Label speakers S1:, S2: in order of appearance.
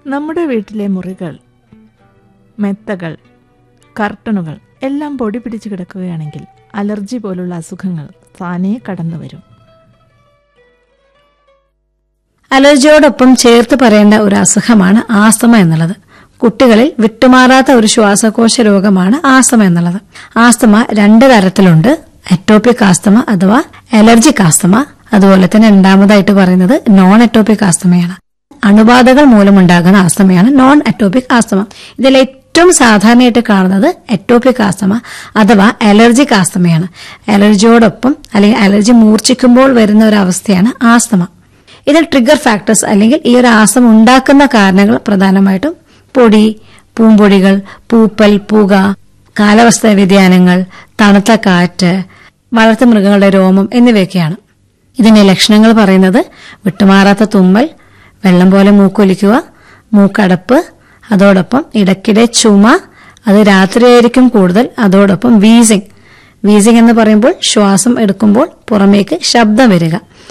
S1: നമ്മുടെ വീട്ടിലെ മുറികൾ മെത്തകൾ കർട്ടനുകൾ എല്ലാം പൊടി പിടിച്ച് കിടക്കുകയാണെങ്കിൽ അലർജി പോലുള്ള അസുഖങ്ങൾ താനേ കടന്നു വരും
S2: അലർജിയോടൊപ്പം ചേർത്ത് പറയേണ്ട ഒരു അസുഖമാണ് ആസ്തമ എന്നുള്ളത് കുട്ടികളിൽ വിട്ടുമാറാത്ത ഒരു ശ്വാസകോശ രോഗമാണ് ആസ്തമ എന്നുള്ളത് ആസ്തമ രണ്ട് തരത്തിലുണ്ട് എറ്റോപിക് ആസ്തമ അഥവാ അലർജിക് ആസ്തമ അതുപോലെ തന്നെ രണ്ടാമതായിട്ട് പറയുന്നത് നോൺ എറ്റോപിക് ആസ്തമയാണ് അണുബാധകൾ മൂലമുണ്ടാകുന്ന ആസ്തമയാണ് നോൺ എറ്റോപിക് ആസ്തമ ഇതിൽ ഏറ്റവും സാധാരണയായിട്ട് കാണുന്നത് എറ്റോപിക് ആസ്തമ അഥവാ അലർജിക് ആസ്തമയാണ് അലർജിയോടൊപ്പം അല്ലെങ്കിൽ അലർജി മൂർച്ഛിക്കുമ്പോൾ വരുന്ന ഒരു അവസ്ഥയാണ് ആസ്തമ ഇതിൽ ട്രിഗർ ഫാക്ടേഴ്സ് അല്ലെങ്കിൽ ഈ ഒരു ആസം ഉണ്ടാക്കുന്ന കാരണങ്ങൾ പ്രധാനമായിട്ടും പൊടി പൂമ്പൊടികൾ പൂപ്പൽ പുക കാലാവസ്ഥാ വ്യതിയാനങ്ങൾ തണുത്ത കാറ്റ് വളർത്തുമൃഗങ്ങളുടെ രോമം എന്നിവയൊക്കെയാണ് ഇതിന്റെ ലക്ഷണങ്ങൾ പറയുന്നത് വിട്ടുമാറാത്ത തുമ്മൽ വെള്ളം പോലെ മൂക്കൊലിക്കുക മൂക്കടപ്പ് അതോടൊപ്പം ഇടയ്ക്കിടെ ചുമ അത് രാത്രിയായിരിക്കും കൂടുതൽ അതോടൊപ്പം വീസിങ് വീസിങ് എന്ന് പറയുമ്പോൾ ശ്വാസം എടുക്കുമ്പോൾ പുറമേക്ക് ശബ്ദം വരിക